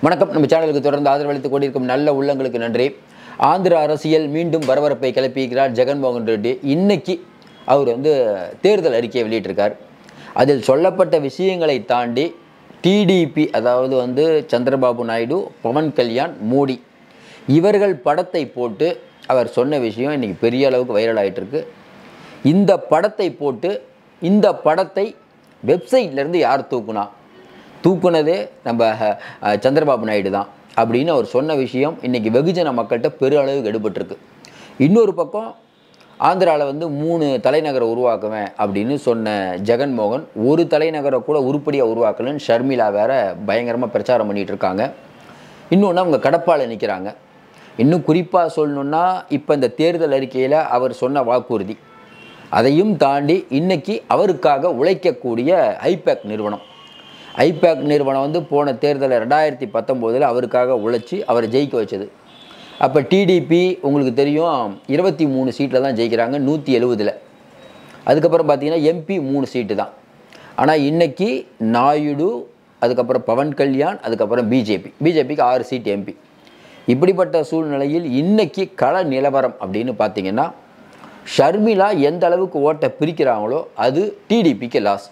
வணக்கம் நம்ம சேனலுக்கு தொடர்ந்து ஆதரவளித்துக் கொண்டிருக்கும் நல்ல உள்ளங்களுக்கு நன்றி ஆந்திர அரசியல் மீண்டும் பரபரப்பை கிளப்பியிருக்கிறார் ஜெகன்மோகன் ரெட்டி இன்னைக்கு அவர் வந்து தேர்தல் அறிக்கையை வெளியிட்டிருக்கார் அதில் சொல்லப்பட்ட விஷயங்களை தாண்டி டிடிபி அதாவது வந்து சந்திரபாபு நாயுடு பவன் கல்யாண் மோடி இவர்கள் படத்தை போட்டு அவர் சொன்ன விஷயம் இன்னைக்கு பெரிய அளவுக்கு வைரல் ஆயிட்டு இருக்கு இந்த படத்தை போட்டு இந்த படத்தை வெப்சைட்லேருந்து யார் தூக்குனா தூக்குனதே நம்ம அஹ், சந்திரபாபு நாயுடு தான் அப்படின்னு அவர் சொன்ன விஷயம் இன்னைக்கு வெகுஜன மக்கள்கிட்ட பெரு அளவுக்கு எடுபட்டிருக்கு இன்னொரு பக்கம் ஆந்திராவில் வந்து மூணு தலைநகரை உருவாக்குவேன் அப்படின்னு சொன்ன ஜெகன்மோகன் ஒரு தலைநகரை கூட உருப்படியாக உருவாக்கலன்னு ஷர்மிளா வேற பயங்கரமாக பிரச்சாரம் பண்ணிட்டு இருக்காங்க இன்னொன்று அவங்க கடப்பால் நிற்கிறாங்க இன்னும் குறிப்பாக சொல்லணுன்னா இப்போ இந்த தேர்தல் அறிக்கையில் அவர் சொன்ன வாக்குறுதி அதையும் தாண்டி இன்னைக்கு அவருக்காக உழைக்கக்கூடிய ஐபேக் நிறுவனம் ஐபேக் நிறுவனம் வந்து போன தேர்தலில் ரெண்டாயிரத்தி பத்தொம்போதில் அவருக்காக உழைச்சி அவரை ஜெயிக்க வச்சது அப்போ டிடிபி உங்களுக்கு தெரியும் இருபத்தி மூணு சீட்டில் தான் ஜெயிக்கிறாங்க நூற்றி எழுபதில் அதுக்கப்புறம் பார்த்தீங்கன்னா எம்பி மூணு சீட்டு தான் ஆனால் இன்னைக்கு நாயுடு அதுக்கப்புறம் பவன் கல்யாண் அதுக்கப்புறம் பிஜேபி பிஜேபிக்கு ஆறு சீட் எம்பி இப்படிப்பட்ட சூழ்நிலையில் இன்னைக்கு கள நிலவரம் அப்படின்னு பார்த்தீங்கன்னா ஷர்மிளா எந்த அளவுக்கு ஓட்டை பிரிக்கிறாங்களோ அது டிடிபிக்கு லாஸ்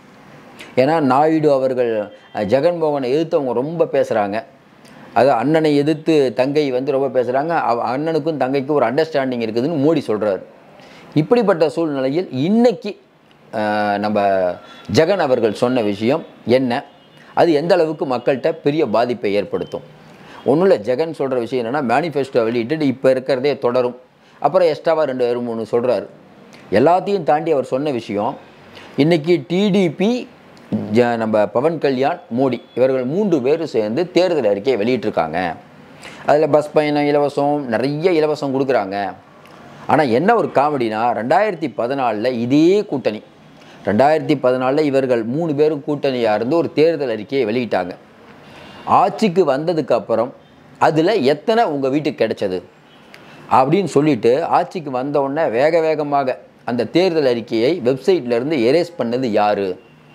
ஏன்னா நாயுடு அவர்கள் அஹ், ஜெகன்மோகனை எதிர்த்தவங்க ரொம்ப பேசுகிறாங்க அது அண்ணனை எதிர்த்து தங்கை வந்து ரொம்ப பேசுகிறாங்க அண்ணனுக்கும் தங்கைக்கும் ஒரு அண்டர்ஸ்டாண்டிங் இருக்குதுன்னு மோடி சொல்கிறாரு இப்படிப்பட்ட சூழ்நிலையில் இன்னைக்கு அஹ், நம்ம ஜெகன் அவர்கள் சொன்ன விஷயம் என்ன அது எந்த அளவுக்கு மக்கள்கிட்ட பெரிய பாதிப்பை ஏற்படுத்தும் ஒன்றும் இல்லை ஜெகன் சொல்கிற விஷயம் என்னென்னா மேனிஃபெஸ்டோ வெளியிட்டு இப்போ இருக்கிறதே தொடரும் அப்புறம் எக்ஸ்ட்ராவாக ரெண்டு பேரும் மூணு சொல்கிறாரு எல்லாத்தையும் தாண்டி அவர் சொன்ன விஷயம் இன்னைக்கு டிடிபி ஜ நம்ம பவன் கல்யாண் மோடி இவர்கள் மூன்று பேரும் சேர்ந்து தேர்தல் அறிக்கையை வெளியிட்டிருக்காங்க அதில் பஸ் பயணம் இலவசம் நிறைய இலவசம் கொடுக்குறாங்க ஆனால் என்ன ஒரு காமெடினா ரெண்டாயிரத்தி பதினாலில் இதே கூட்டணி ரெண்டாயிரத்தி பதினாலில் இவர்கள் மூணு பேரும் கூட்டணியாக இருந்து ஒரு தேர்தல் அறிக்கையை வெளியிட்டாங்க ஆட்சிக்கு வந்ததுக்கு அப்புறம் அதில் எத்தனை உங்கள் வீட்டுக்கு கிடைச்சது அப்படின்னு சொல்லிட்டு ஆட்சிக்கு வந்த உடனே வேக வேகமாக அந்த தேர்தல் அறிக்கையை வெப்சைட்ல இருந்து எரேஸ் பண்ணது யாரு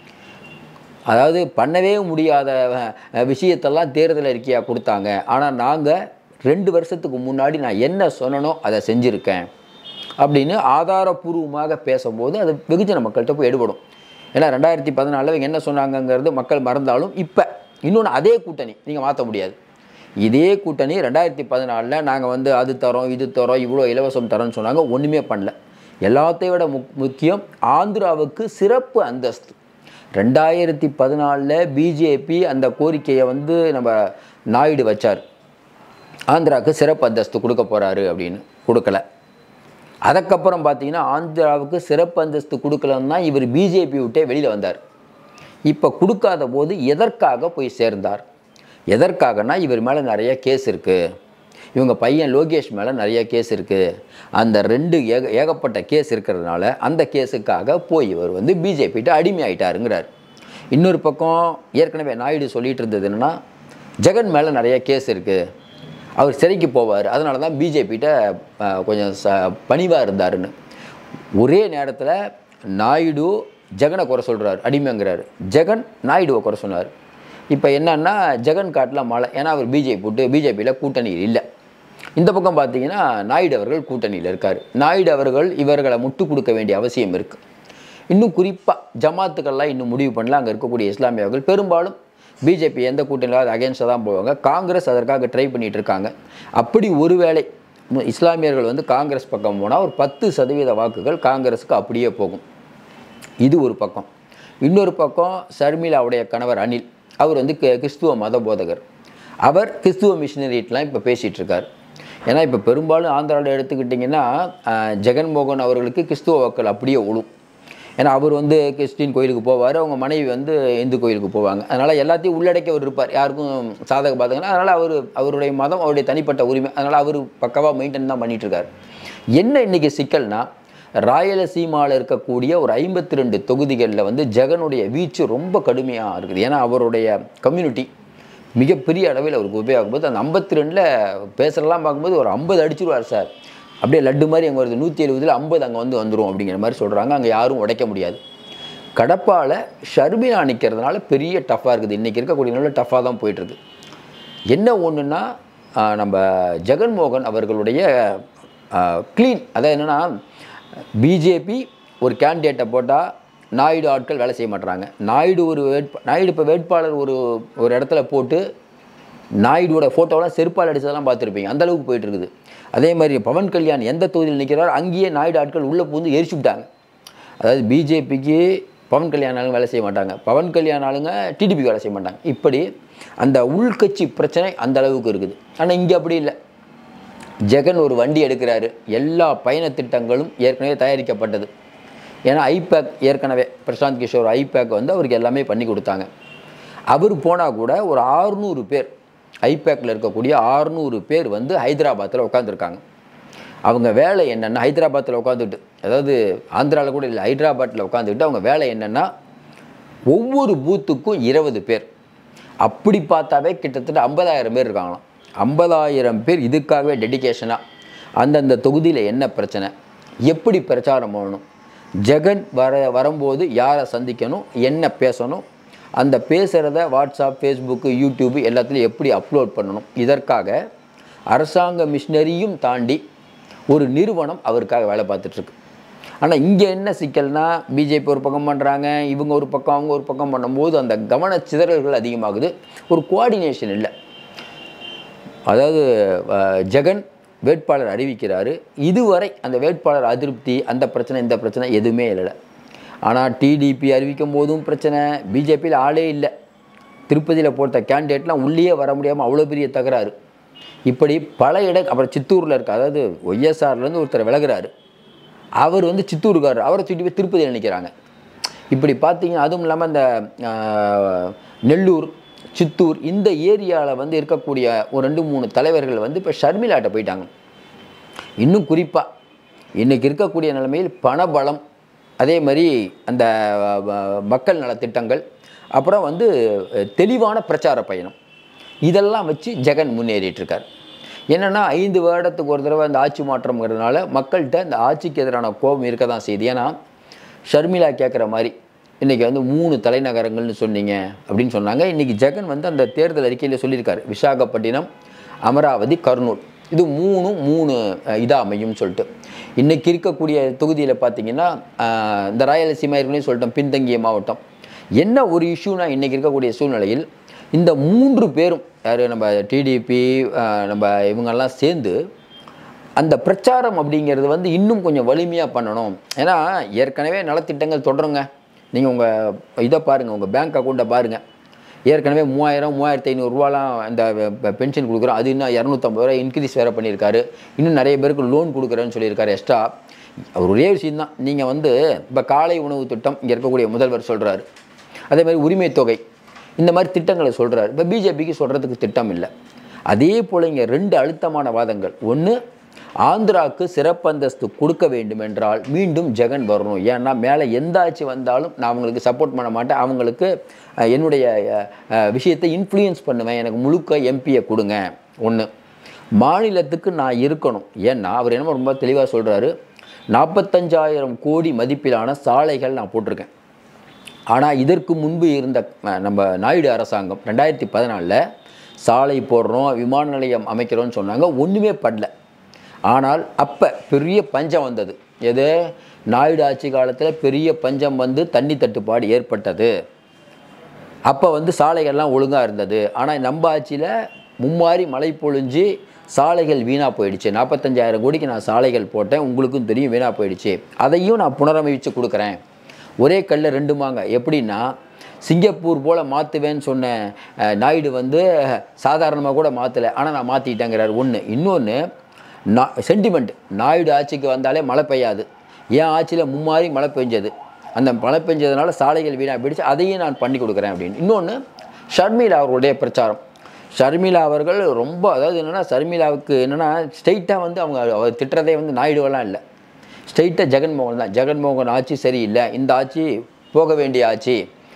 அதாவது பண்ணவே முடியாத அஹ், விஷயத்தெல்லாம் தேர்தல் அறிக்கையாக கொடுத்தாங்க ஆனால் நாங்கள் ரெண்டு வருஷத்துக்கு முன்னாடி நான் என்ன சொன்னனோ அதை செஞ்சுருக்கேன் அப்படின்னு ஆதாரபூர்வமாக பேசும்போது அது வெகுஜன மக்கள்கிட்ட போய் எடுபடும் ஏன்னா ரெண்டாயிரத்தி பதினாலில் இவங்க என்ன சொன்னாங்கங்கிறது மக்கள் மறந்தாலும் இப்போ இன்னொன்று அதே கூட்டணி நீங்கள் மாற்ற முடியாது இதே கூட்டணி ரெண்டாயிரத்தி பதினாலில் நாங்கள் வந்து அது தரோம் இது தரோம் இவ்வளோ இலவசம் தரோம்னு சொன்னாங்க ஒன்றுமே பண்ணல எல்லாத்தையும் விட முக் முக்கியம் ஆந்திராவுக்கு சிறப்பு அந்தஸ்து ரெண்டாயிரத்தி பதினாலில் பிஜேபி அந்த கோரிக்கையை வந்து நம்ம நாயுடு வச்சார் ஆந்திராவுக்கு சிறப்பு அந்தஸ்து கொடுக்க போகிறாரு அப்படின்னு கொடுக்கல அதுக்கப்புறம் பார்த்தீங்கன்னா ஆந்திராவுக்கு சிறப்பு அந்தஸ்து கொடுக்கலன்னு தான் இவர் பிஜேபி விட்டே வெளியில் வந்தார் இப்போ கொடுக்காத போது எதற்காக போய் சேர்ந்தார் எதற்காகனா இவர் மேலே நிறைய கேஸ் இருக்குது இவங்க பையன் லோகேஷ் மேலே நிறைய கேஸ் இருக்குது அந்த ரெண்டு ஏக ஏகப்பட்ட கேஸ் இருக்கிறதுனால அந்த கேஸுக்காக போய் இவர் வந்து பிஜேபிகிட்ட அடிமையாயிட்டாருங்கிறார் இன்னொரு பக்கம் ஏற்கனவே நாயுடு சொல்லிட்டு இருந்தது என்னென்னா ஜெகன் மேலே நிறைய கேஸ் இருக்குது அவர் சிறைக்கு போவார் அதனால தான் பிஜேபிகிட்ட கொஞ்சம் ச பணிவாக இருந்தாருன்னு ஒரே நேரத்தில் நாயுடு ஜெகனை குறை சொல்கிறார் அடிமைங்கிறாரு ஜெகன் நாயுடுவை குறை சொன்னார் இப்போ என்னன்னா ஜெகன் காட்டில் மழை ஏன்னா அவர் பிஜேபி போட்டு பிஜேபியில் கூட்டணியில் இல்லை இந்த பக்கம் பார்த்தீங்கன்னா நாயுடு அவர்கள் கூட்டணியில் இருக்கார் நாயுடு அவர்கள் இவர்களை முட்டு கொடுக்க வேண்டிய அவசியம் இருக்குது இன்னும் குறிப்பாக ஜமாத்துக்கள்லாம் இன்னும் முடிவு பண்ணல அங்கே இருக்கக்கூடிய இஸ்லாமியர்கள் பெரும்பாலும் பிஜேபி எந்த கூட்டணியில் அது அகேன்ஸ்டாக தான் போவாங்க காங்கிரஸ் அதற்காக ட்ரை பண்ணிட்டு இருக்காங்க அப்படி ஒருவேளை மு- இஸ்லாமியர்கள் வந்து காங்கிரஸ் பக்கம் போனால் ஒரு பத்து சதவீத வாக்குகள் காங்கிரஸுக்கு அப்படியே போகும் இது ஒரு பக்கம் இன்னொரு பக்கம் ஷர்மிளாவுடைய கணவர் அனில் அவர் வந்து கி- கிறிஸ்துவ மத போதகர் அவர் கிறிஸ்துவ மிஷினரிட்டெலாம் இப்போ பேசிகிட்டு இருக்கார் ஏன்னா இப்போ பெரும்பாலும் ஆந்திராவில் எடுத்துக்கிட்டிங்கன்னா ஆஹ், ஜெகன்மோகன் அவர்களுக்கு கிறிஸ்துவ வாக்கள் அப்படியே உழும் ஏன்னா அவர் வந்து கிறிஸ்டின் கோயிலுக்கு போவார் அவங்க மனைவி வந்து இந்து கோயிலுக்கு போவாங்க அதனால் எல்லாத்தையும் உள்ளடக்கி அவர் இருப்பார் யாருக்கும் சாதக பாதகம்னா அதனால் அவர் அவருடைய மதம் அவருடைய தனிப்பட்ட உரிமை அதனால் அவர் பக்கவாக மெயின்டைன் தான் பண்ணிட்டு இருக்காரு என்ன இன்னைக்கு சிக்கல்னா ராயலசீமாவில் இருக்கக்கூடிய ஒரு ஐம்பத்தி ரெண்டு தொகுதிகளில் வந்து ஜெகனுடைய வீச்சு ரொம்ப கடுமையாக இருக்குது ஏன்னா அவருடைய கம்யூனிட்டி மிகப்பெரிய அளவில் அவருக்கு உபயோகம் போது அந்த ஐம்பத்தி ரெண்டில் பேசுகிறலாம் பார்க்கும்போது ஒரு ஐம்பது அடிச்சிருவார் சார் அப்படியே லட்டு மாதிரி அங்கே வருது நூற்றி எழுபதில் ஐம்பது அங்கே வந்து வந்துடும் அப்படிங்கிற மாதிரி சொல்கிறாங்க அங்கே யாரும் உடைக்க முடியாது கடப்பால் ஷர்மிளா நிற்கிறதுனால பெரிய டஃப்பாக இருக்குது இன்றைக்கி இருக்கக்கூடிய நிலையில் டஃப்பாக தான் போயிட்டுருக்கு என்ன ஒன்றுன்னா நம்ம ஜெகன்மோகன் அவர்களுடைய க்ளீன் அதாவது என்னென்னா பிஜேபி ஒரு கேண்டிடேட்டை போட்டால் நாயுடு ஆட்கள் வேலை செய்ய மாட்றாங்க நாயுடு ஒரு வேட்பா நாயுடு இப்போ வேட்பாளர் ஒரு ஒரு இடத்துல போட்டு நாயுடுவோட ஃபோட்டோலாம் செருப்பால் அடிச்சதெல்லாம் பார்த்துருப்பீங்க அந்த அளவுக்கு போயிட்டு இருக்குது அதே மாதிரி பவன் கல்யாண் எந்த தொகுதியில் நிற்கிறாரோ அங்கேயே நாயுடு ஆட்கள் உள்ளே பூந்து எரிச்சு விட்டாங்க அதாவது பிஜேபிக்கு பவன் கல்யாண் ஆளுங்க வேலை செய்ய மாட்டாங்க பவன் கல்யாண் ஆளுங்க டிடிபிக்கு வேலை செய்ய மாட்டாங்க இப்படி அந்த உள்கட்சி பிரச்சனை அந்த அளவுக்கு இருக்குது ஆனால் இங்கே அப்படி இல்லை ஜெகன் ஒரு வண்டி எடுக்கிறாரு எல்லா பயண திட்டங்களும் ஏற்கனவே தயாரிக்கப்பட்டது ஏன்னா ஐபேக் ஏற்கனவே பிரசாந்த் கிஷோர் ஐபேக் வந்து அவருக்கு எல்லாமே பண்ணி கொடுத்தாங்க அவர் போனால் கூட ஒரு ஆறுநூறு பேர் ஐபேக்கில் இருக்கக்கூடிய ஆறுநூறு பேர் வந்து ஹைதராபாத்தில் உட்காந்துருக்காங்க அவங்க வேலை என்னென்னா ஹைதராபாத்தில் உட்காந்துட்டு அதாவது ஆந்திராவில் கூட இல்லை ஹைதராபாத்தில் உட்காந்துக்கிட்டு அவங்க வேலை என்னென்னா ஒவ்வொரு பூத்துக்கும் இருபது பேர் அப்படி பார்த்தாவே கிட்டத்தட்ட ஐம்பதாயிரம் பேர் இருக்காங்களாம் ஐம்பதாயிரம் பேர் இதுக்காகவே டெடிகேஷனாக அந்தந்த தொகுதியில் என்ன பிரச்சனை எப்படி பிரச்சாரம் பண்ணணும் ஜெகன் வர வரும்போது யாரை சந்திக்கணும் என்ன பேசணும் அந்த பேசுகிறத வாட்ஸ்அப் ஃபேஸ்புக்கு யூடியூப் எல்லாத்துலேயும் எப்படி அப்லோட் பண்ணணும் இதற்காக அரசாங்க மிஷினரியும் தாண்டி ஒரு நிறுவனம் அவருக்காக வேலை பார்த்துட்ருக்கு ஆனால் இங்கே என்ன சிக்கல்னா பிஜேபி ஒரு பக்கம் பண்ணுறாங்க இவங்க ஒரு பக்கம் அவங்க ஒரு பக்கம் பண்ணும்போது அந்த கவன சிதறல்கள் அதிகமாகுது ஒரு கோஆர்டினேஷன் இல்லை அதாவது அஹ், ஜெகன் வேட்பாளர் அறிவிக்கிறாரு இதுவரை அந்த வேட்பாளர் அதிருப்தி அந்த பிரச்சனை இந்த பிரச்சனை எதுவுமே இல்லை ஆனால் டிடிபி அறிவிக்கும் போதும் பிரச்சனை பிஜேபியில் ஆளே இல்லை திருப்பதியில் போட்ட கேண்டிடேட்லாம் உள்ளேயே வர முடியாமல் அவ்வளோ பெரிய தகராறு இப்படி பல இட அப்புறம் சித்தூரில் இருக்க அதாவது ஒய்எஸ்ஆர்லேருந்து ஒருத்தர் விலகுறாரு அவர் வந்து சித்தூருக்காரர் அவரை தூக்கிட்டு போய் திருப்பதியில் நிற்கிறாங்க இப்படி பார்த்தீங்கன்னா அதுவும் இல்லாமல் அந்த ஆஹ், நெல்லூர் சித்தூர் இந்த ஏரியாவில் வந்து இருக்கக்கூடிய ஒரு ரெண்டு மூணு தலைவர்கள் வந்து இப்போ ஷர்மிளாட்ட போயிட்டாங்க இன்னும் குறிப்பாக இன்றைக்கி இருக்கக்கூடிய நிலைமையில் பணபலம் அதே மாதிரி அந்த அஹ், வ- மக்கள் நலத்திட்டங்கள் அப்புறம் வந்து அஹ், தெளிவான பிரச்சார பயணம் இதெல்லாம் வச்சு ஜெகன் முன்னேறிட்டு இருக்கார் என்னென்னா ஐந்து வருடத்துக்கு ஒரு தடவை அந்த ஆட்சி மாற்றம்ங்கிறதுனால மக்கள்கிட்ட இந்த ஆட்சிக்கு எதிரான கோபம் இருக்க தான் செய்யுது ஏன்னா ஷர்மிளா கேட்குற மாதிரி இன்றைக்கி வந்து மூணு தலைநகரங்கள்னு சொன்னீங்க அப்படின்னு சொன்னாங்க இன்றைக்கி ஜெகன் வந்து அந்த தேர்தல் அறிக்கையில் சொல்லியிருக்காரு விசாகப்பட்டினம் அமராவதி கர்னூல் இது மூணும் மூணு அஹ், இதா அமையும்னு சொல்லிட்டு இன்றைக்கி இருக்கக்கூடிய தொகுதியில் பார்த்தீங்கன்னா அஹ், இந்த ராயலசீமா ஏற்கனவே சொல்லிட்டோம் பின்தங்கிய மாவட்டம் என்ன ஒரு இஷ்யூனா இன்றைக்கி இருக்கக்கூடிய சூழ்நிலையில் இந்த மூன்று பேரும் யார் நம்ம டிடிபி நம்ம இவங்கெல்லாம் சேர்ந்து அந்த பிரச்சாரம் அப்படிங்கிறது வந்து இன்னும் கொஞ்சம் வலிமையாக பண்ணணும் ஏன்னா ஏற்கனவே நலத்திட்டங்கள் தொடருங்க நீங்கள் உங்கள் இதை பாருங்கள் உங்கள் பேங்க் அக்கௌண்ட்டை பாருங்கள் ஏற்கனவே மூவாயிரம் மூவாயிரத்தி ஐநூறுரூவாலாம் இந்த பென்ஷன் கொடுக்குறோம் அது இன்னும் இரநூத்தம்பது ரூபா இன்க்ரீஸ் வேறு பண்ணியிருக்காரு இன்னும் நிறைய பேருக்கு லோன் கொடுக்குறேன்னு சொல்லியிருக்காரு எக்ஸ்ட்ரா அவர் ஒரே விஷயம் தான் நீங்கள் வந்து இப்போ காலை உணவு திட்டம் இங்கே இருக்கக்கூடிய முதல்வர் சொல்கிறாரு அதே மாதிரி உரிமை தொகை இந்த மாதிரி திட்டங்களை சொல்கிறாரு இப்போ பிஜேபிக்கு சொல்கிறதுக்கு திட்டம் இல்லை அதே போல் இங்கே ரெண்டு அழுத்தமான வாதங்கள் ஒன்று ஆந்திராவுக்கு சிறப்பு அந்தஸ்து கொடுக்க வேண்டும் என்றால் மீண்டும் ஜெகன் வரணும் ஏன்னா மேலே எந்த ஆட்சி வந்தாலும் நான் அவங்களுக்கு சப்போர்ட் பண்ண மாட்டேன் அவங்களுக்கு அஹ், என்னுடைய அஹ், அஹ், விஷயத்தை இன்ஃப்ளூயன்ஸ் பண்ணுவேன் எனக்கு முழுக்க எம்பியை கொடுங்க ஒன்று மாநிலத்துக்கு நான் இருக்கணும் ஏன்னா அவர் என்ன ரொம்ப தெளிவாக சொல்கிறாரு நாற்பத்தஞ்சாயிரம் கோடி மதிப்பிலான சாலைகள் நான் போட்டிருக்கேன் ஆனால் இதற்கு முன்பு இருந்த அஹ், நம்ம நாயுடு அரசாங்கம் ரெண்டாயிரத்தி பதினாலில் சாலை போடுறோம் விமான நிலையம் அமைக்கிறோம்னு சொன்னாங்க ஒன்றுமே படல ஆனால் அப்போ பெரிய பஞ்சம் வந்தது எது நாயுடு ஆட்சி காலத்தில் பெரிய பஞ்சம் வந்து தண்ணி தட்டுப்பாடு ஏற்பட்டது அப்போ வந்து சாலைகள்லாம் ஒழுங்காக இருந்தது ஆனால் நம்ம ஆட்சியில் மும்மாரி மழை பொழிஞ்சு சாலைகள் வீணாக போயிடுச்சு நாற்பத்தஞ்சாயிரம் கோடிக்கு நான் சாலைகள் போட்டேன் உங்களுக்கும் தெரியும் வீணாக போயிடுச்சு அதையும் நான் புனரமைச்சு கொடுக்குறேன் ஒரே கல்ல ரெண்டு மாங்க எப்படின்னா சிங்கப்பூர் போல் மாற்றுவேன்னு சொன்ன அஹ், நாயுடு வந்து சாதாரணமாக கூட மாற்றலை ஆனால் நான் மாற்றிட்டேங்கிறார் ஒன்று இன்னொன்று நா சென்டிமெண்ட் நாயுடு ஆட்சிக்கு வந்தாலே மழை பெய்யாது என் ஆட்சியில் மும்மாரி மழை பெஞ்சது அந்த மழை பெஞ்சதுனால சாலைகள் வீணாக போயிடுச்சு அதையும் நான் பண்ணி கொடுக்குறேன் அப்படின்னு இன்னொன்று ஷர்மிளா அவர்களுடைய பிரச்சாரம் ஷர்மிளா அவர்கள் ரொம்ப அதாவது என்னென்னா ஷர்மிளாவுக்கு என்னென்னா ஸ்ட்ரைட்டாக வந்து அவங்க அவர் திட்டுறதே வந்து நாயுடுவெல்லாம் இல்லை ஸ்ட்ரைட்டாக ஜெகன்மோகன் தான் ஜெகன்மோகன் ஆட்சி சரியில்லை இந்த ஆட்சி போக வேண்டிய ஆட்சி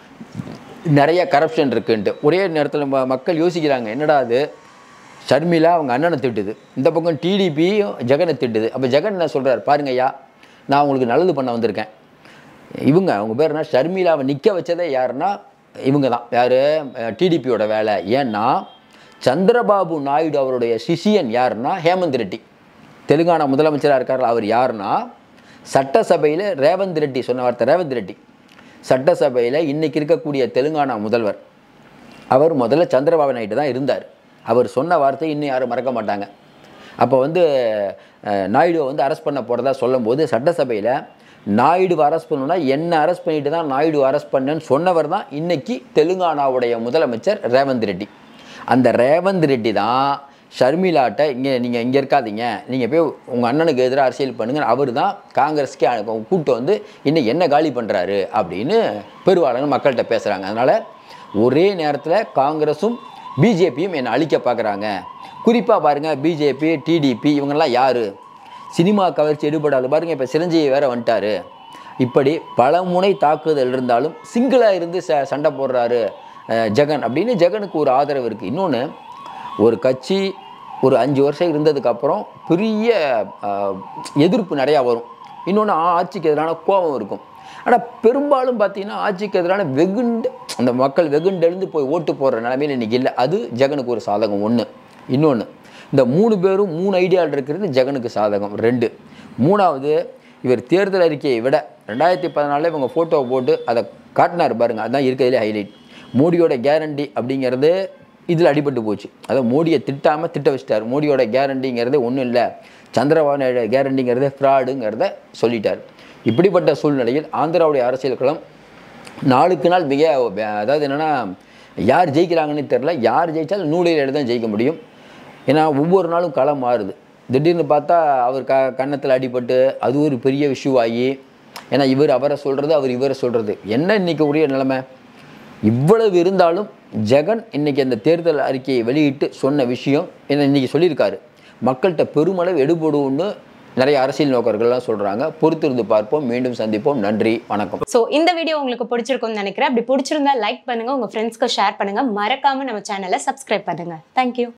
நிறைய கரப்ஷன் இருக்குன்ட்டு ஒரே நேரத்தில் ம- மக்கள் யோசிக்கிறாங்க என்னடா அது ஷர்மிளா அவங்க அண்ணனை திட்டுது இந்த பக்கம் டிடிபி ஜெகனை திட்டுது அப்போ ஜெகன் என்ன சொல்கிறார் பாருங்க ஐயா நான் உங்களுக்கு நல்லது பண்ண வந்திருக்கேன் இவங்க அவங்க பேர் என்ன ஷர்மிளாவை நிற்க வச்சதே யாருன்னா இவங்க தான் யார் டிடிபியோட வேலை ஏன்னா சந்திரபாபு நாயுடு அவருடைய சிஷியன் யாருன்னா ஹேமந்த் ரெட்டி தெலுங்கானா முதலமைச்சராக இருக்கார் அவர் யாருன்னா சட்டசபையில் ரேவந்த் ரெட்டி சொன்ன வார்த்தை ரேவந்த் ரெட்டி சட்டசபையில் இன்னைக்கு இருக்கக்கூடிய தெலுங்கானா முதல்வர் அவர் முதல்ல சந்திரபாபு நாயுடு தான் இருந்தார் அவர் சொன்ன வார்த்தை இன்னும் யாரும் மறக்க மாட்டாங்க அப்போ வந்து அஹ், நாயுடுவை வந்து அரெஸ்ட் பண்ண போகிறதா சொல்லும்போது சட்டசபையில் நாயுடுவை அரெஸ்ட் பண்ணணும்னா என்ன அரெஸ்ட் பண்ணிட்டு தான் நாயுடு அரெஸ்ட் பண்ணேன்னு சொன்னவர் தான் இன்னைக்கு தெலுங்கானாவுடைய முதலமைச்சர் ரேவந்த் ரெட்டி அந்த ரேவந்த் ரெட்டி தான் ஷர்மிளாட்ட இங்கே நீங்கள் இங்கே இருக்காதீங்க நீங்கள் போய் உங்கள் அண்ணனுக்கு எதிராக அரசியல் பண்ணுங்க அவர் தான் காங்கிரஸ்க்கே அனுப்ப- கூட்டு வந்து இன்னும் என்ன காலி பண்ணுறாரு அப்படின்னு பெருவாளன் மக்கள்கிட்ட பேசுகிறாங்க அதனால் ஒரே நேரத்தில் காங்கிரஸும் பிஜேபியும் என்னை அழிக்க பார்க்குறாங்க குறிப்பாக பாருங்கள் பிஜேபி டிடிபி இவங்கெல்லாம் யார் சினிமா கவர்ச்சி எடுபடாது பாருங்கள் இப்போ சிரஞ்சீவி வேற வந்துட்டாரு இப்படி பல முனை தாக்குதல் இருந்தாலும் சிங்கிளாக இருந்து ச சண்டை போடுறாரு அஹ், ஜெகன் அப்படின்னு ஜெகனுக்கு ஒரு ஆதரவு இருக்குது இன்னொன்று ஒரு கட்சி ஒரு அஞ்சு வருஷம் இருந்ததுக்கப்புறம் பெரிய அஹ், எதிர்ப்பு நிறையா வரும் இன்னொன்று ஆட்சிக்கு எதிரான கோபம் இருக்கும் ஆனால் பெரும்பாலும் பார்த்தீங்கன்னா ஆட்சிக்கு எதிரான வெகுண்டு அந்த மக்கள் வெகுண்டெழுந்து போய் ஓட்டு போடுற நிலைமையில் இன்றைக்கி இல்லை அது ஜெகனுக்கு ஒரு சாதகம் ஒன்று இன்னொன்று இந்த மூணு பேரும் மூணு ஐடியாவில் இருக்கிறது ஜெகனுக்கு சாதகம் ரெண்டு மூணாவது இவர் தேர்தல் அறிக்கையை விட ரெண்டாயிரத்தி பதினாலில் இவங்க ஃபோட்டோவை போட்டு அதை காட்டினார் பாருங்க அதுதான் இருக்கிறதுலே ஹைலைட் மோடியோட கேரண்டி அப்படிங்கிறது இதில் அடிபட்டு போச்சு அதாவது மோடியை திட்டாமல் திட்ட வச்சிட்டார் மோடியோட கேரண்டிங்கிறது ஒன்றும் இல்லை சந்திரபாபு நாயுடு கேரண்டிங்கிறதே ஃப்ராடுங்கிறத சொல்லிட்டார் இப்படிப்பட்ட சூழ்நிலையில் ஆந்திராவுடைய அரசியல் களம் நாளுக்கு நாள் மிக அதாவது என்னென்னா யார் ஜெயிக்கிறாங்கன்னு தெரில யார் ஜெயிச்சாலும் நூலையில் தான் ஜெயிக்க முடியும் ஏன்னா ஒவ்வொரு நாளும் களம் மாறுது திடீர்னு பார்த்தா அவர் க கன்னத்தில் அடிபட்டு அது ஒரு பெரிய விஷயம் ஆகி ஏன்னா இவர் அவரை சொல்கிறது அவர் இவரை சொல்கிறது என்ன இன்னைக்கு உரிய நிலைமை இவ்வளவு இருந்தாலும் ஜெகன் இன்னைக்கு அந்த தேர்தல் அறிக்கையை வெளியிட்டு சொன்ன விஷயம் என்ன இன்னைக்கு சொல்லியிருக்காரு மக்கள்கிட்ட பெருமளவு எடுபடும்னு நிறைய அரசியல் நோக்கர்கள்லாம் சொல்கிறாங்க பொறுத்திருந்து பார்ப்போம் மீண்டும் சந்திப்போம் நன்றி வணக்கம் ஸோ இந்த வீடியோ உங்களுக்கு பிடிச்சிருக்கும்னு நினைக்கிறேன் அப்படி பிடிச்சிருந்தா லைக் பண்ணுங்க உங்க ஃப்ரெண்ட்ஸ்க்கு ஷேர் பண்ணுங்க மறக்காம நம்ம சேனலை சப்ஸ்கிரைப் பண்ணுங்க தேங்க்யூ